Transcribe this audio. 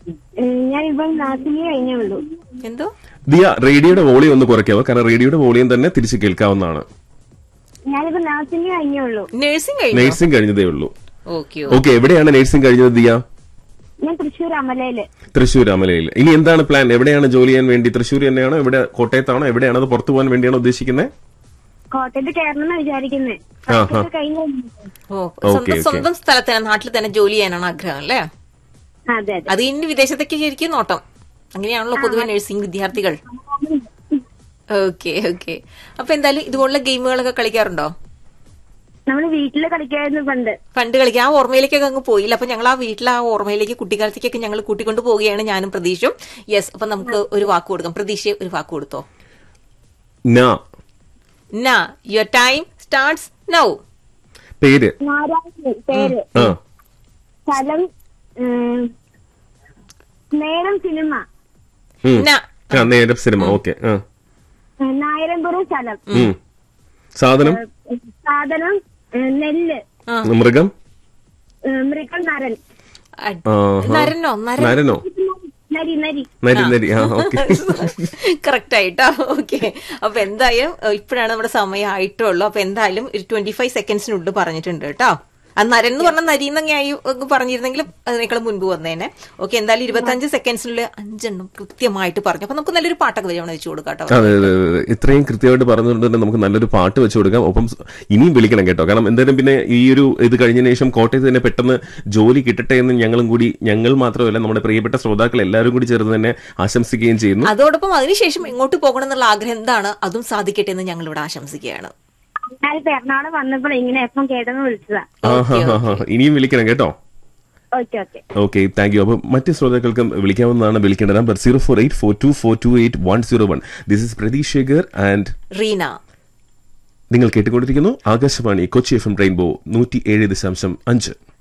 ഞാനിപ്പം നാട്ടിൽ കഴിഞ്ഞേ ഉള്ളൂ എന്തോ ദിയ റേഡിയോയുടെ വോളിയം ഒന്ന് കുറയ്ക്കാവോ കാരണം റേഡിയോയുടെ വോളിയം തന്നെ തിരിച്ച് കേൾക്കാവുന്നതാണ് ഞാനിപ്പോ നാട്ടിൽ കഴിഞ്ഞേ ഉള്ളൂ നഴ്സിംഗ് കഴിഞ്ഞു നഴ്സിംഗ് കഴിഞ്ഞതേ ഉള്ളൂ ഓക്കെ ഓക്കെ എവിടെയാണ് നഴ്സിംഗ് കഴിഞ്ഞത് ദിയ ഞാൻ തൃശ്ശൂർ അമലയില് തൃശ്ശൂർ അമലയിൽ ഇനി എന്താണ് പ്ലാൻ എവിടെയാണ് ജോലി ചെയ്യാൻ വേണ്ടി തൃശ്ശൂർ തന്നെയാണോ എവിടെ കോട്ടയത്താണോ എവിടെയാണ് അത് പുറത്തു പോകാൻ വേണ്ടിയാണോ ഉദ്ദേശിക്കുന്നത് കോട്ടയത്ത് കയറണം എന്ന് വിചാരിക്കുന്നത് ആ, ആ. കഴിഞ്ഞ ഓ ഓക്കേ, സ്വന്തം ഓക്കേ. സ്വന്തം സ്ഥലത്ത് തന്നെ നാട്ടിൽ തന്നെ ജോലി ചെയ്യാനാണ് ആഗ്രഹം അല്ലേ അതെ അതെ അത് ഇനി വിദേശത്തേക്ക് ശരിക്കും നോട്ടം അങ്ങനെയാണല്ലോ പൊതുവെ നഴ്സിംഗ് വിദ്യാർത്ഥികൾ ഓക്കെ ഓക്കെ അപ്പൊ എന്തായാലും ഇതുപോലുള്ള ഗെയിമുകളൊക്കെ കളിക്കാറുണ്ടോ നമ്മള് വീട്ടില് കളിക്കായിരുന്നു പണ്ട് പണ്ട് കളിക്കാൻ ആ ഓർമ്മയിലേക്കൊക്കെ അങ്ങ് പോയില്ല അപ്പൊ ഞങ്ങൾ ആ വീട്ടിൽ ആ ഓർമ്മയിലേക്ക് കുട്ടിക്കാലത്തേക്കൊക്കെ ഞങ്ങൾ കൂട്ടിക്കൊണ്ട് പോവുകയാണ് ഞാനും പ്രതീക്ഷയും യെസ് അപ്പൊ നമുക്ക് ഒരു വാക്ക് കൊടുക്കാം പ്രതീക്ഷയെ ഒരു വാക്ക് കൊടുത്തോ നാ നാ യുവർ ടൈം സ്റ്റാർട്ട്സ് നൗ പേര് നാരായണൻ പേര് ആ സ്ഥലം ഉം, നേരം സിനിമ ഉം. നാ ആ നേരം സിനിമ ഓക്കെ ആ ഉം, നായരമ്പുറം സ്ഥലം ഉം. സാധനം ഉം, സാധനം ഉം, നെല്ല് മൃഗം ഉം, മൃഗം നരൻ ആഹാ. നരനോ നരൻ നരനോ നരി നരി നരി നരി ആ ഓക്കെ കറക്റ്റ് ആയിട്ടോ ഓക്കെ അപ്പൊ എന്തായാലും ഏഹ്, ഇപ്പോഴാണ് നമ്മുടെ സമയം ആയിട്ടുള്ളൂ അപ്പൊ എന്തായാലും ഒരു ട്വന്റി ഫൈവ് സെക്കൻഡ്സിനുള്ളിൽ പറഞ്ഞിട്ടുണ്ട് കേട്ടോ ആ നരൻ എന്ന് പറഞ്ഞ നരി എന്നങ്ങനെയായി ഒന്ന് പറഞ്ഞിരുന്നെങ്കിലും അതിനേക്കാളും മുൻപ് വന്നേനെ ഓക്കെ എന്തായാലും ഇരുപത്തഞ്ച് സെക്കൻഡ്സിനുള്ളിൽ അഞ്ചെണ്ണം കൃത്യമായിട്ട് പറഞ്ഞു അപ്പൊ നമുക്ക് നല്ലൊരു പാട്ടൊക്കെ വരികയാണ് വെച്ചു കൊടുക്കാം കേട്ടോ അതെ അതെ അതെ, അതെ ഇത്രയും കൃത്യമായിട്ട് പറഞ്ഞുകൊണ്ട് തന്നെ നമുക്ക് നല്ലൊരു പാട്ട് വെച്ച് കൊടുക്കാം ഒപ്പം സ് ഇനിയും വിളിക്കണം കേട്ടോ കാരണം എന്തായാലും പിന്നെ ഈ ഒരു ഇത് കഴിഞ്ഞതിന് ശേഷം കോട്ടയത്ത് തന്നെ പെട്ടെന്ന് ജോലി കിട്ടട്ടെ എന്ന് ഞങ്ങളും കൂടി ഞങ്ങൾ മാത്രമല്ല നമ്മുടെ പ്രിയപ്പെട്ട ശ്രോതാക്കൾ എല്ലാവരും കൂടി ചേർന്ന് തന്നെ ആശംസിക്കുകയും ചെയ്യുന്നു അതോടൊപ്പം അതിനുശേഷം എങ്ങോട്ട് പോകണം എന്നുള്ള ആഗ്രഹം എന്താണ് അതും സാധിക്കട്ടെ എന്ന് ഞങ്ങൾ ഇവിടെ ആശംസിക്കുകയാണ് ഞാനിപ്പോ എറണാകുളം വന്നപ്പോൾ ഇങ്ങനെ എപ്പം കേട്ടെന്ന് വിളിച്ചതാ ആഹാ, ഹാ, ഹാ. ഇനിയും വിളിക്കണം കേട്ടോ okay okay okay thank you അപ്പം മറ്റ് ശ്രോതാക്കൾക്കും വിളിക്കാവുന്നതാണ് വിളിക്കേണ്ട number zero four eight four two four two eight one zero one this is Pratheesh Sekhar and Reena നിങ്ങൾ കേട്ടുകൊണ്ടിരിക്കുന്നു Akashvani Kochi F M rainbow നൂറ്റി ഏഴ് ദശാംശം അഞ്ച്